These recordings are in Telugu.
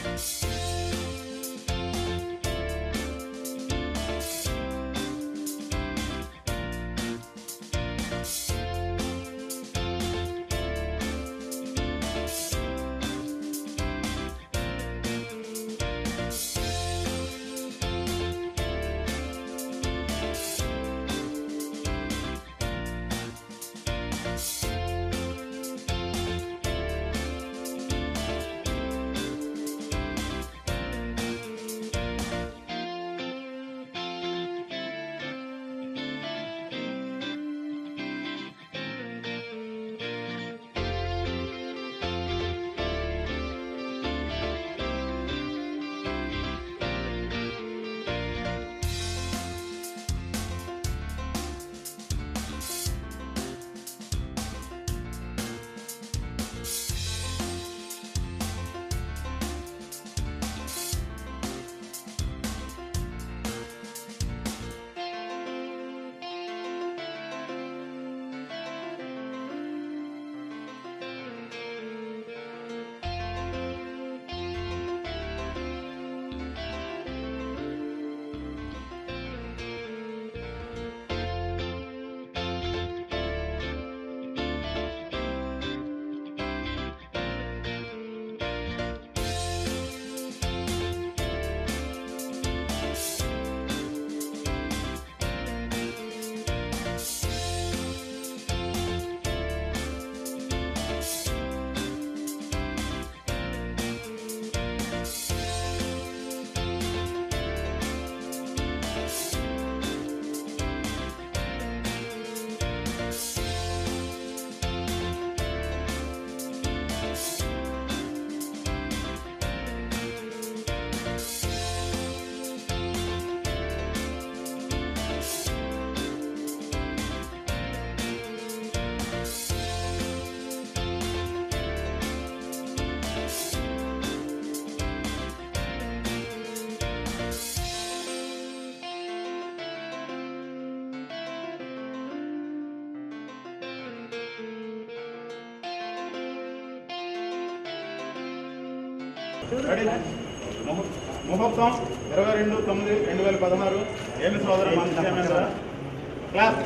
రెడీ ముహూ- ముహూర్తం ఇరవై రెండు తొమ్మిది రెండు వేల పదహారు ఏమి సోదరు మంత్రి క్లాస్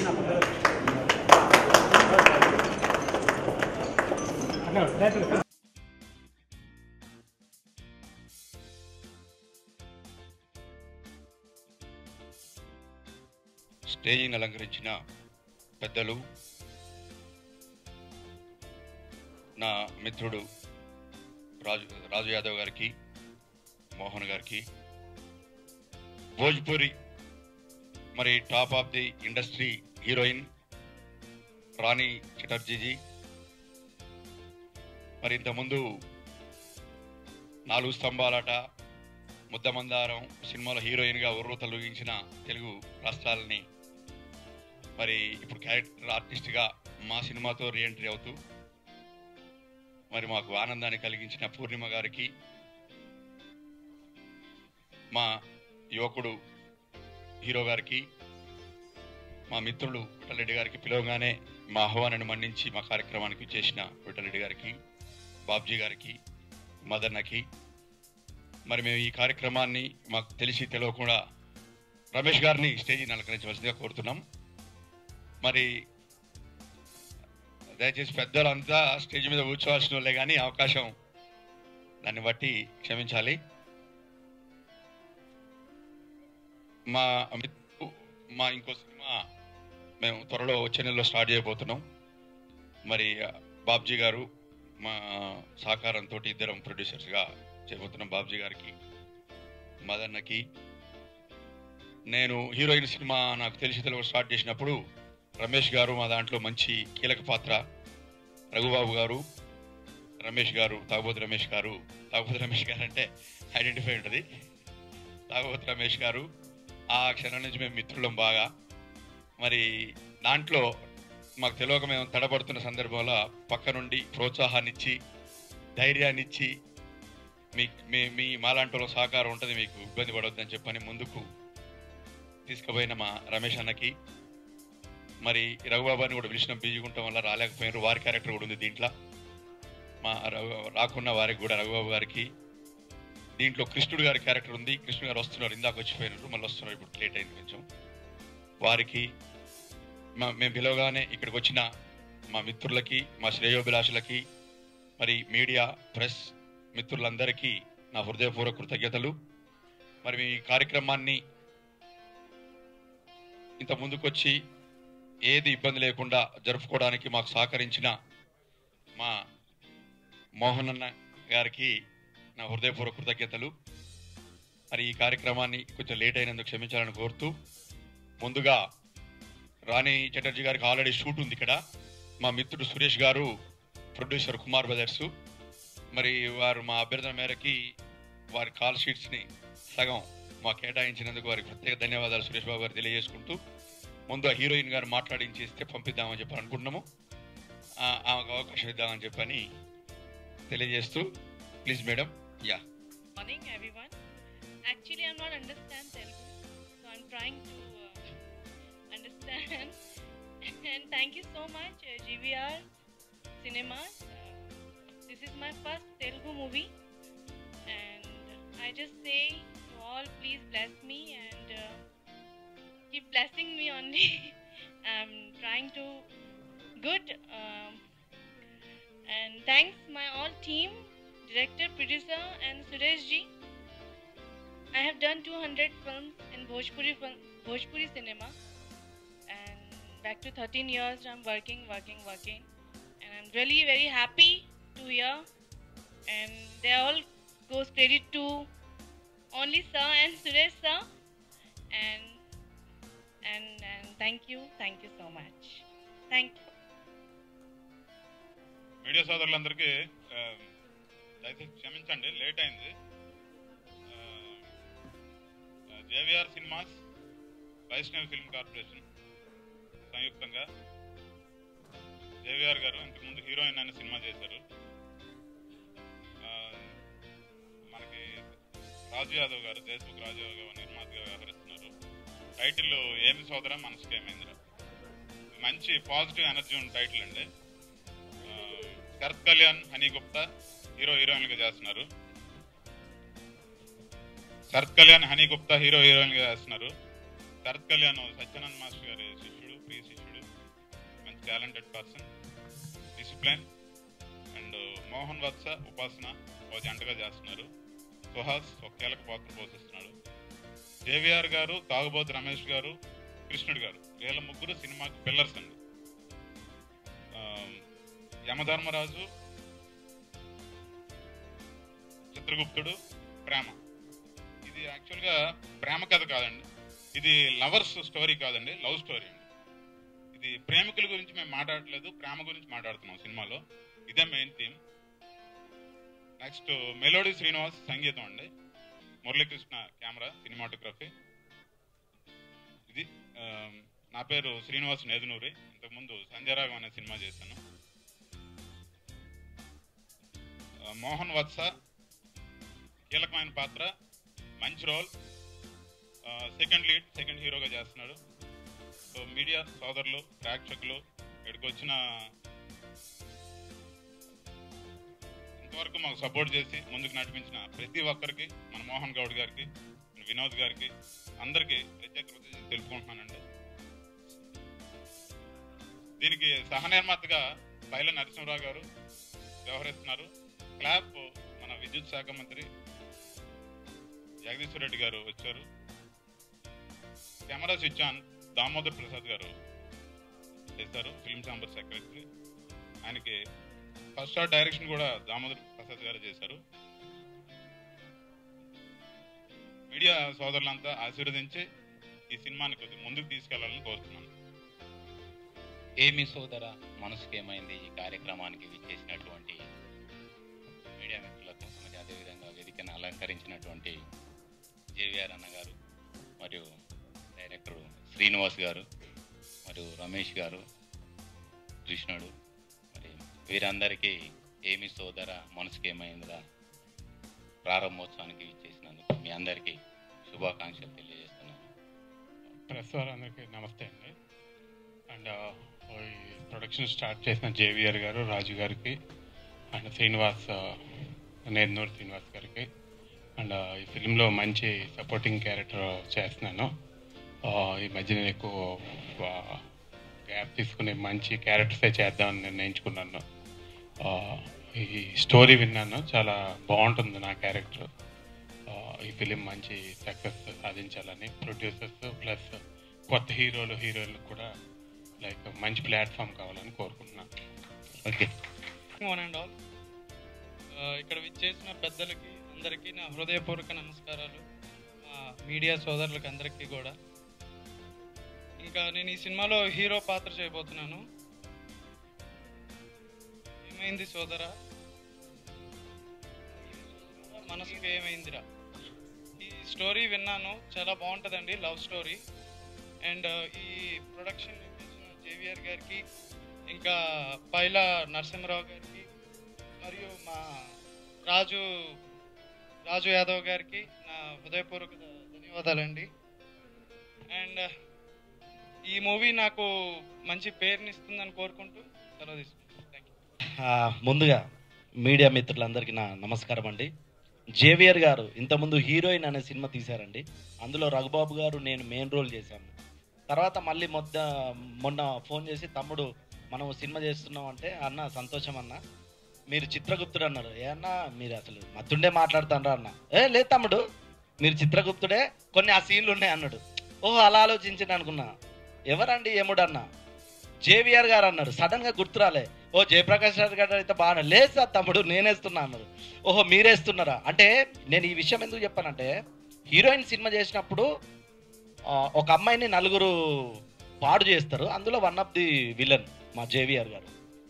స్టేజిని అలంకరించిన పెద్దలు నా మిత్రుడు రాజు రాజు యాదవ్ గారికి మోహన్ గారికి భోజ్పురి మరి top of the industry heroine Rani Chatterjee ji మరి ఇంతకుముందు నాలుగు స్తంభాలాట ముద్దమందారం సినిమాలో హీరోయిన్గా ఉర్రు తొలగించిన తెలుగు రాష్ట్రాలని మరి ఇప్పుడు క్యారెక్టర్ ఆర్టిస్ట్గా మా సినిమాతో రీఎంట్రీ అవుతూ మరి మాకు ఆనందాన్ని కలిగించిన పూర్ణిమ గారికి మా యువకుడు హీరో గారికి మా మిత్రులు విఠలరెడ్డి గారికి పిలవగానే మా ఆహ్వానాన్ని మన్నించి మా కార్యక్రమానికి చేసిన విఠలరెడ్డి గారికి బాబ్జీ గారికి మదన్నకి మరి మేము ఈ కార్యక్రమాన్ని మాకు తెలిసి తెలియకుండా రమేష్ గారిని స్టేజీని అలంకరించవలసిందిగా కోరుతున్నాం మరి దయచేసి పెద్దలంతా స్టేజ్ మీద కూర్చోవాల్సిన వాళ్ళే కానీ అవకాశం దాన్ని బట్టి క్షమించాలి మా మిత్రు మా ఇంకో సినిమా మేము త్వరలో వచ్చే నెలలో స్టార్ట్ చేయబోతున్నాం మరి బాబ్జీ గారు మా సహకారంతో ఇద్దరం ప్రొడ్యూసర్స్గా చేయబోతున్నాం బాబ్జీ గారికి మదన్నకి నేను హీరోయిన్ సినిమా నాకు తెలిసి తెలుగు స్టార్ట్ చేసినప్పుడు రమేష్ గారు మా దాంట్లో మంచి కీలక పాత్ర రఘుబాబు గారు రమేష్ గారు తాగబోతు రమేష్ గారు తాగబోతు రమేష్ గారు అంటే ఐడెంటిఫై ఉంటుంది తాగబోతు రమేష్ గారు ఆ క్షణం నుంచి మేము మిత్రులం బాగా మరి దాంట్లో మాకు తెలియక మేము తడబడుతున్న సందర్భంలో పక్క నుండి ప్రోత్సాహాన్ని ఇచ్చి ధైర్యాన్ని ఇచ్చి మీ మీ మీ మాలాంటి వాళ్ళ సహకారం ఉంటుంది మీకు ఇబ్బంది పడవద్దని చెప్పని ముందుకు తీసుకుపోయిన మా రమేష్ అన్నకి మరి రఘుబాబాని కూడా పిలిచిన బిజీగా ఉండటం వల్ల రాలేకపోయినారు వారి క్యారెక్టర్ కూడా ఉంది దీంట్లో మా రఘు రాకున్న వారికి కూడా రఘుబాబు గారికి దీంట్లో కృష్ణుడు గారి క్యారెక్టర్ ఉంది కృష్ణుడు గారు వస్తున్నారు ఇందాక వచ్చిపోయినారు మళ్ళీ వస్తున్నారు ఇప్పుడు లేట్ అయింది కొంచెం వారికి మా మేము పిలవగానే ఇక్కడికి వచ్చిన మా మిత్రులకి మా శ్రేయోభిలాషులకి మరి మీడియా ప్రెస్ మిత్రులందరికీ నా హృదయపూర్వక కృతజ్ఞతలు మరి మీ కార్యక్రమాన్ని ఇంత ముందుకొచ్చి ఏది ఇబ్బంది లేకుండా జరుపుకోవడానికి మాకు సహకరించిన మా మోహన్ అన్న గారికి నా హృదయపూర్వక కృతజ్ఞతలు మరి ఈ కార్యక్రమాన్ని కొంచెం లేట్ అయినందుకు క్షమించాలని కోరుతూ ముందుగా రాణి చటర్జీ గారికి ఆల్రెడీ షూట్ ఉంది ఇక్కడ మా మిత్రుడు సురేష్ గారు ప్రొడ్యూసర్ కుమార్ బ్రదర్స్ మరి వారు మా అభ్యర్థన మేరకి వారి కాల్ షీట్స్ని సగం మా కేటాయించినందుకు వారికి ప్రత్యేక ధన్యవాదాలు సురేష్ బాబు గారు తెలియజేసుకుంటూ ముందు ఆ హీరోయిన్ గారు మాట్లాడించేస్తే పంపిద్దామని చెప్పి అనుకుంటున్నాము ఆ- ఆమెకు అవకాశం ఇద్దామని చెప్పని తెలియజేస్తూ please madam yeah morning everyone actually i'm not understand telugu so i'm trying to uh, understand and thank you so much uh, gvr cinemas uh, this is my first telugu movie and i just say to all please bless me and uh, keep blessing me only i'm trying to good um, and thanks my all team director, producer, and Suresh ji. I have done 200 films in Bhojpuri film, Bhojpuri cinema, and back to 13 years I'm working, working, working, and I'm really very happy to hear. And they all goes credit to only sir and Suresh sir, and and and thank you, thank you so much, thank you. Media సోదరులందరికీ ఆ, దయచేసి క్షమించండి లేట్ అయింది JVR cinemas Vaishnav film corporation సంయుక్తంగా జేవిఆర్ గారు ఇంతకుముందు హీరోయిన్ అనే సినిమా చేశారు ఆ, మనకి రాజు యాదవ్ గారు దేశ్ముఖ్ రాజు యాదవ్ గారు నిర్మాతగా వ్యవహరిస్తున్నారు టైటిల్ ఏమి సోదరా మనసుకి ఏమైందిరా మంచి పాజిటివ్ ఎనర్జీ ఉన్న టైటిల్ అండి ఆ, శరత్ కళ్యాణ్ హనీ గుప్తా హీరో హీరోయిన్ గా చేస్తున్నారు శరత్ కళ్యాణ్ హనీ గుప్తా హీరో హీరోయిన్ గా చేస్తున్నారు శరత్ కళ్యాణ్ సత్యానంద్ మాస్టర్ గారి శిష్యుడు ప్రియ శిష్యుడు మంచి talented person discipline and Mohan Vatsa Upasana ఒక జంటగా చేస్తున్నారు సుహాస్ ఒక కీలక పాత్ర పోషిస్తున్నాడు జేవిఆర్ గారు తాగుబోతు రమేష్ గారు కృష్ణుడు గారు వీళ్ళ ముగ్గురు సినిమాకి పిల్లర్స్ అండి ఆ, యమధర్మరాజు చిత్రగుప్తుడు ప్రేమ ఇది యాక్చువల్గా ప్రేమ కథ కాదండి ఇది లవర్స్ స్టోరీ కాదండి లవ్ స్టోరీ అండి ఇది ప్రేమికుల గురించి మేము మాట్లాడట్లేదు ప్రేమ గురించి మాట్లాడుతున్నాం సినిమాలో ఇదే main theme next melody Srinivas సంగీతం అండి మురళీకృష్ణ కెమెరా సినిమాటోగ్రఫీ ఇది ఆ, నా పేరు శ్రీనివాస్ నేదునూరి ఇంతకుముందు సంజయరాగం అనే సినిమా చేశాను ఆ, మోహన్ వత్స కీలకమైన పాత్ర మంచి రోల్ సెకండ్ లీడ్ సెకండ్ హీరోగా చేస్తున్నాడు సో మీడియా సోదరులు ప్రేక్షకులు ఇక్కడికి వచ్చిన ఇంతవరకు మాకు సపోర్ట్ చేసి ముందుకు నడిపించిన ప్రతి ఒక్కరికి మన మోహన్ గౌడ్ గారికి మన వినోద్ గారికి అందరికీ ప్రత్యేక కృతజ్ఞతలు తెలుపుకుంటున్నానండి దీనికి సహనిర్మాతగా బైల నరసింహరావు గారు వ్యవహరిస్తున్నారు క్లాప్ మన విద్యుత్ శాఖ మంత్రి జగదీశ్వర్ రెడ్డి గారు వచ్చారు camera switch on Damodar Prasad గారు చేశారు ఫిల్మ్ ఛాంబర్ సెక్రటరీ ఆయనకి ఫస్ట్ షాట్ డైరెక్షన్ కూడా దామోదర్ ప్రసాద్ గారు చేశారు మీడియా సోదరులంతా ఆశీర్వదించి ఈ సినిమాని కొద్దిగా ముందుకు తీసుకెళ్లాలని కోరుతున్నాను ఏమి సోదర మనసుకేమైంది ఈ కార్యక్రమానికి విచ్చేసినటువంటి మీడియా మిత్రులకు మరి అదేవిధంగా వేదికను అలంకరించినటువంటి జేవిఆర్ అన్న గారు మరియు డైరెక్టర్ శ్రీనివాస్ గారు మరియు రమేష్ గారు కృష్ణుడు మరి వీరందరికీ ఏమి సోదర మనసుకేమైందిరా ప్రారంభోత్సవానికి విచ్చేసినందుకు మీ అందరికీ శుభాకాంక్షలు తెలియజేస్తున్నాను ప్రెస్ వారందరికీ నమస్తే అండి అండ్ ఈ ప్రొడక్షన్ స్టార్ట్ చేసిన జేవిఆర్ గారు రాజు గారికి అండ్ శ్రీనివాస్ నేర్నూరు శ్రీనివాస్ గారికి అండ్ ఈ ఫిలింలో మంచి సపోర్టింగ్ క్యారెక్టర్ చేస్తున్నాను ఆ, ఈ మధ్య నేను ఎక్కువ గ్యాప్ తీసుకుని మంచి క్యారెక్టర్సే చేద్దామని నిర్ణయించుకున్నాను ఆ, ఈ స్టోరీ విన్నాను చాలా బాగుంటుంది నా క్యారెక్టర్ ఆ, ఈ ఫిలిం మంచి సక్సెస్ సాధించాలని ప్రొడ్యూసర్స్ ప్లస్ కొత్త హీరోలు హీరోయిన్లు కూడా లైక్ మంచి ప్లాట్ఫామ్ కావాలని కోరుకుంటున్నాను ఓకే వన్ అండ్ ఆల్ ఇక్కడ విచ్చేసిన పెద్దలకి అందరికీ నా హృదయపూర్వక నమస్కారాలు మా మీడియా సోదరులకి అందరికీ కూడా ఇంకా నేను ఈ సినిమాలో హీరో పాత్ర చేయబోతున్నాను ఏమైంది సోదరా మనసుకి ఏమైందిరా ఈ స్టోరీ విన్నాను చాలా బాగుంటుందండి లవ్ స్టోరీ అండ్ ఈ ప్రొడక్షన్ జేవిఆర్ గారికి ఇంకా పైలా నరసింహరావు గారికి మరియు మా రాజు రాజు యాదవ్ గారికి నా హృదయపూర్వక ధన్యవాదాలండి అండ్ ఈ మూవీ నాకు మంచి పేరునిస్తుందని కోరుకుంటూ సెలవు తీసుకుంటాను థ్యాంక్ యూ ఆ, ముందుగా మీడియా మిత్రులందరికీ నా నమస్కారం అండి జేవియర్ గారు ఇంతకుముందు హీరోయిన్ అనే సినిమా తీశారండి అందులో రఘుబాబు గారు నేను మెయిన్ రోల్ చేశాను తర్వాత మళ్ళీ మొద్ద మొన్న ఫోన్ చేసి తమ్ముడు మనం సినిమా చేస్తున్నాం అంటే అన్న సంతోషం అన్న మీరు చిత్రగుప్తుడు అన్నారు ఏ అన్న మీరు అసలు మత్తుండే మాట్లాడుతారా అన్న ఏ లేదు తమ్ముడు మీరు చిత్రగుప్తుడే కొన్ని ఆ సీన్లు ఉన్నాయి అన్నాడు ఓహో అలా ఆలోచించింది అనుకున్నా ఎవరండి ఏముడు అన్న జేవిఆర్ గారు అన్నారు సడన్ గా గుర్తురాలే ఓ జయప్రకాష్ రాజు గారు అయితే బాగా లేదు సార్ తమ్ముడు నేనేస్తున్నా అన్నారు ఓహో మీరేస్తున్నారా అంటే నేను ఈ విషయం ఎందుకు చెప్పానంటే హీరోయిన్ సినిమా చేసినప్పుడు ఆ, ఒక అమ్మాయిని నలుగురు పాడు చేస్తారు అందులో వన్ ఆఫ్ ది విలన్ మా జేవిఆర్ గారు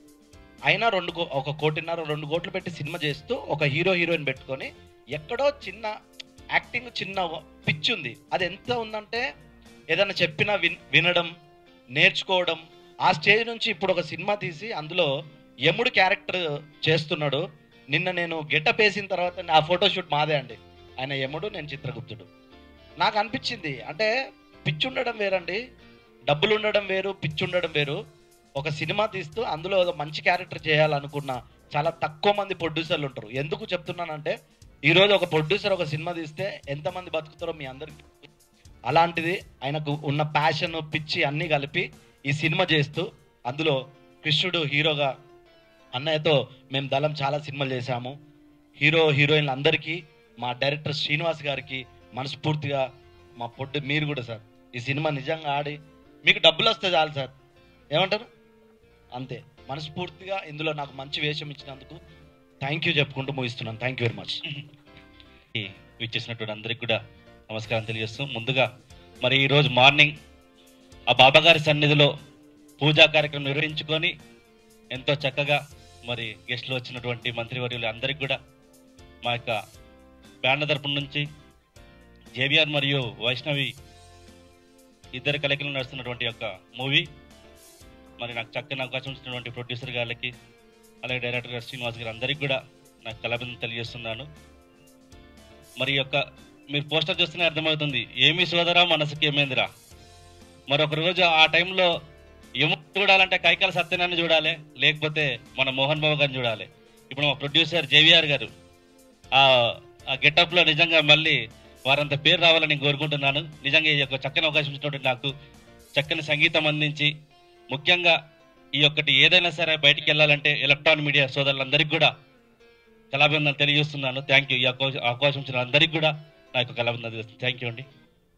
అయినా రెండు కో- ఒక కోటిన్నర రెండు కోట్లు పెట్టి సినిమా చేస్తూ ఒక హీరో హీరోయిన్ పెట్టుకొని ఎక్కడో చిన్న యాక్టింగ్ చిన్న పిచ్ ఉంది అది ఎంత ఉందంటే ఏదైనా చెప్పినా విన్ వినడం నేర్చుకోవడం ఆ స్టేజ్ నుంచి ఇప్పుడు ఒక సినిమా తీసి అందులో యముడు క్యారెక్టర్ చేస్తున్నాడు నిన్న నేను గెటప్ వేసిన తర్వాత ఆ ఫోటోషూట్ మాదే అండి ఆయన యముడు నేను చిత్రగుప్తుడు నాకు అనిపించింది అంటే పిచ్చి ఉండడం వేరండి డబ్బులు ఉండడం వేరు పిచ్చి ఉండడం వేరు ఒక సినిమా తీస్తూ అందులో ఒక మంచి క్యారెక్టర్ చేయాలనుకున్న చాలా తక్కువ మంది ప్రొడ్యూసర్లు ఉంటారు ఎందుకు చెప్తున్నానంటే ఈరోజు ఒక ప్రొడ్యూసర్ ఒక సినిమా తీస్తే ఎంతమంది బతుకుతారో మీ అందరికి అలాంటిది ఆయనకు ఉన్న ప్యాషన్ పిచ్చి అన్నీ కలిపి ఈ సినిమా చేస్తూ అందులో కృష్ణుడు హీరోగా అన్నయ్యతో మేము దళం చాలా సినిమాలు చేశాము హీరో హీరోయిన్లు అందరికీ మా డైరెక్టర్ శ్రీనివాస్ గారికి మనస్ఫూర్తిగా మా పొట్టు మీరు కూడా సార్ ఈ సినిమా నిజంగా ఆడి మీకు డబ్బులు వస్తే చాలు సార్ ఏమంటారు అంతే మనస్ఫూర్తిగా ఇందులో నాకు మంచి వేషం ఇచ్చినందుకు థ్యాంక్ యూ చెప్పుకుంటూ ముగిస్తున్నాను థ్యాంక్ యూ వెరీ మచ్ విచ్చేసినటువంటి అందరికి కూడా నమస్కారం తెలియజేస్తూ ముందుగా మరి ఈరోజు మార్నింగ్ ఆ బాబాగారి సన్నిధిలో పూజా కార్యక్రమం నిర్వహించుకొని ఎంతో చక్కగా మరి గెస్టులు వచ్చినటువంటి మంత్రివర్యులు అందరికి కూడా మా యొక్క బ్యాండ్ తరపున నుంచి జేవిఆర్ మరియు వైష్ణవి ఇద్దరు కలికలు నడుస్తున్నటువంటి యొక్క మూవీ మరి నాకు చక్కని అవకాశం ఇచ్చినటువంటి ప్రొడ్యూసర్ గారికి అలాగే డైరెక్టర్ గారు శ్రీనివాస్ గారు అందరికీ కూడా నాకు కలబంధం తెలియజేస్తున్నాను మరి ఈ యొక్క మీరు పోస్టర్ చూస్తేనే అర్థమవుతుంది ఏమి సోదరా మనసుకి ఏమైందిరా మరి ఒక రోజు ఆ టైంలో ఏమో చూడాలంటే కైకాల సత్యనారాయణ చూడాలి లేకపోతే మన మోహన్ బాబు గారిని చూడాలి ఇప్పుడు మా ప్రొడ్యూసర్ జేవిఆర్ గారు ఆ ఆ గెటప్లో నిజంగా మళ్ళీ వారంత పేరు రావాలని నేను కోరుకుంటున్నాను నిజంగా ఈ యొక్క చక్కని అవకాశం ఇచ్చినటువంటి నాకు చక్కని సంగీతం అందించి ముఖ్యంగా ఈ ఒక్కటి ఏదైనా సరే బయటికి వెళ్ళాలంటే ఎలక్ట్రానిక్ మీడియా సోదరులందరికీ కూడా కళాభివందనలు తెలియజేస్తున్నాను థ్యాంక్ యూ ఈ అవకాశం అవకాశం ఇచ్చిన అందరికీ కూడా నా యొక్క కళాభివందనలు తెలుస్తుంది థ్యాంక్ యూ అండి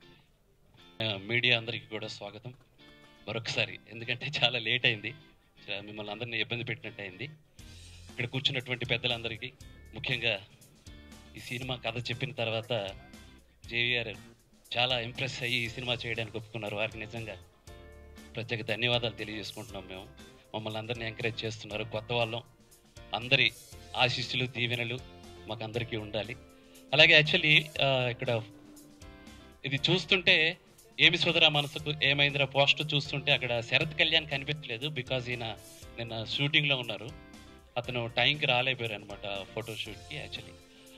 ఆ, మీడియా అందరికీ కూడా స్వాగతం మరొకసారి ఎందుకంటే చాలా లేట్ అయింది చా- మిమ్మల్ని అందరినీ ఇబ్బంది పెట్టినట్టు అయింది ఇక్కడ కూర్చున్నటువంటి పెద్దలందరికీ ముఖ్యంగా ఈ సినిమా కథ చెప్పిన తర్వాత జేవిఆర్ చాలా ఇంప్రెస్ అయ్యి ఈ సినిమా చేయడానికి ఒప్పుకున్నారు వారికి నిజంగా ప్రత్యేక ధన్యవాదాలు తెలియజేసుకుంటున్నాం మేము మమ్మల్ని అందరినీ ఎంకరేజ్ చేస్తున్నారు కొత్త వాళ్ళం అందరి ఆశీస్సులు దీవెనలు మాకు అందరికీ ఉండాలి అలాగే యాక్చువల్లీ ఇక్కడ ఇది చూస్తుంటే ఏమి సోదరా మనసుకు ఏమైందిరా పోస్ట్ చూస్తుంటే అక్కడ శరత్ కళ్యాణ్ కనిపించలేదు బికాజ్ ఈయన నిన్న షూటింగ్లో ఉన్నారు అతను టైంకి రాలేపోయారు అనమాట ఫోటోషూట్కి యాక్చువల్లీ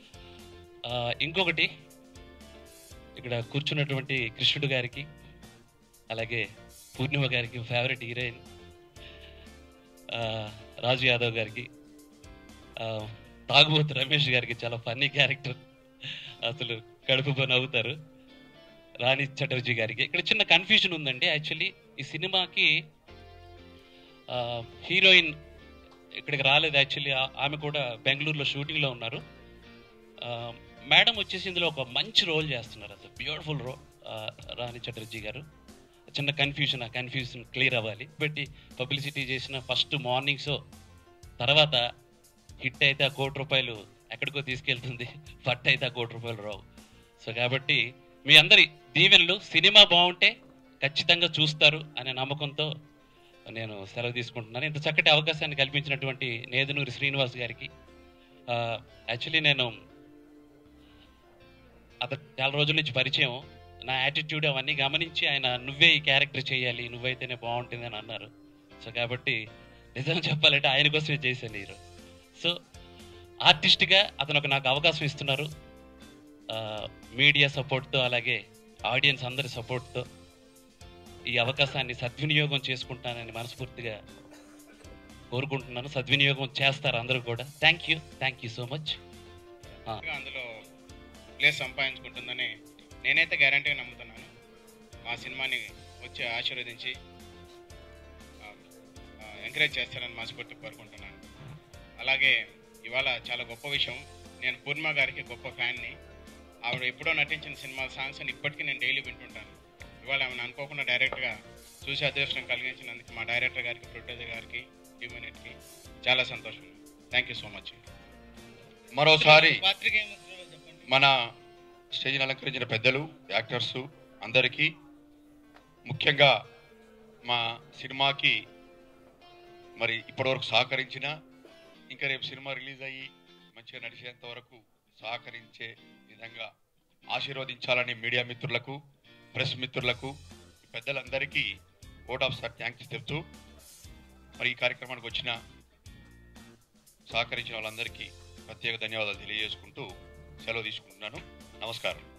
ఇంకొకటి ఇక్కడ కూర్చున్నటువంటి కృష్ణుడు గారికి అలాగే పూర్ణిమ గారికి ఫేవరెట్ హీరోయిన్ రాజు యాదవ్ గారికి ఆ, తాగుబోతు రమేష్ గారికి చాలా ఫన్నీ క్యారెక్టర్ అసలు కడుపు పని అవుతారు రాణి చటర్జీ గారికి ఇక్కడ చిన్న కన్ఫ్యూజన్ ఉందండి యాక్చువల్లీ ఈ సినిమాకి ఆ, హీరోయిన్ ఇక్కడికి రాలేదు యాక్చువల్లీ ఆ- ఆమె కూడా బెంగళూరులో షూటింగ్లో ఉన్నారు ఆ, మేడం వచ్చేసి ఇందులో ఒక మంచి రోల్ చేస్తున్నారు అసలు బ్యూటిఫుల్ రోల్ రాణి చటర్జీ గారు చిన్న కన్ఫ్యూజన్ ఆ కన్ఫ్యూజన్ క్లియర్ అవ్వాలి బట్ పబ్లిసిటీ చేసిన ఫస్ట్ మార్నింగ్ షో తర్వాత హిట్ అయితే ఆ కోటి రూపాయలు ఎక్కడికో తీసుకెళ్తుంది ఫట్ అయితే ఆ కోటి రూపాయలు రావు సో కాబట్టి మీ అందరి దీవెనలు సినిమా బాగుంటే ఖచ్చితంగా చూస్తారు అనే నమ్మకంతో నేను సెలవు తీసుకుంటున్నాను ఇంత చక్కటి అవకాశాన్ని కల్పించినటువంటి నేదునూరి శ్రీనివాస్ గారికి యాక్చువల్లీ నేను అతను చాలా రోజుల నుంచి పరిచయం నా యాటిట్యూడ్ అవన్నీ గమనించి ఆయన నువ్వే ఈ క్యారెక్టర్ చేయాలి నువ్వైతేనే బాగుంటుంది అని అన్నారు సో కాబట్టి నిజం చెప్పాలంటే ఆయన కోసమే చేశాను ఈరోజు సో ఆర్టిస్ట్గా అతను ఒక నాకు అవకాశం ఇస్తున్నారు మీడియా సపోర్ట్తో అలాగే ఆడియన్స్ అందరి సపోర్ట్తో ఈ అవకాశాన్ని సద్వినియోగం చేసుకుంటానని మనస్ఫూర్తిగా కోరుకుంటున్నాను సద్వినియోగం చేస్తారు అందరూ కూడా thank you thank you so much అందులో ప్లేస్ సంపాదించుకుంటుందని నేనైతే గ్యారంటీగా నమ్ముతున్నాను మా సినిమాని వచ్చి ఆశీర్వదించి ఎంకరేజ్ చేస్తారని మనస్ఫూర్తి కోరుకుంటున్నాను అలాగే ఇవాళ చాలా గొప్ప విషయం నేను పూర్ణిమ గారికి గొప్ప ఫ్యాన్ని ఆవిడ ఎప్పుడో నటించిన సినిమా సాంగ్స్ అని ఇప్పటికీ నేను డైలీ వింటుంటాను ఇవాళ ఆమెను అనుకోకుండా డైరెక్ట్గా చూసి అదృష్టం కలిగించినందుకు మా డైరెక్టర్ గారికి ప్రొడ్యూసర్ గారికి టీమ్ యూనిట్కి చాలా సంతోషం థ్యాంక్ యూ సో మచ్ మరోసారి మన స్టేజ్ని అలంకరించిన పెద్దలు యాక్టర్స్ అందరికీ ముఖ్యంగా మా సినిమాకి మరి ఇప్పటివరకు సహకరించిన ఇంకా రేపు సినిమా రిలీజ్ అయ్యి మంచిగా నడిచేంత వరకు సహకరించే విధంగా ఆశీర్వదించాలని మీడియా మిత్రులకు ప్రెస్ మిత్రులకు పెద్దలందరికీ ఓట్ ఆఫ్ సార్ థ్యాంక్స్ చెప్తూ మరి ఈ కార్యక్రమానికి వచ్చిన సహకరించిన వాళ్ళందరికీ ప్రత్యేక ధన్యవాదాలు తెలియజేసుకుంటూ సెలవు తీసుకుంటున్నాను నమస్కారం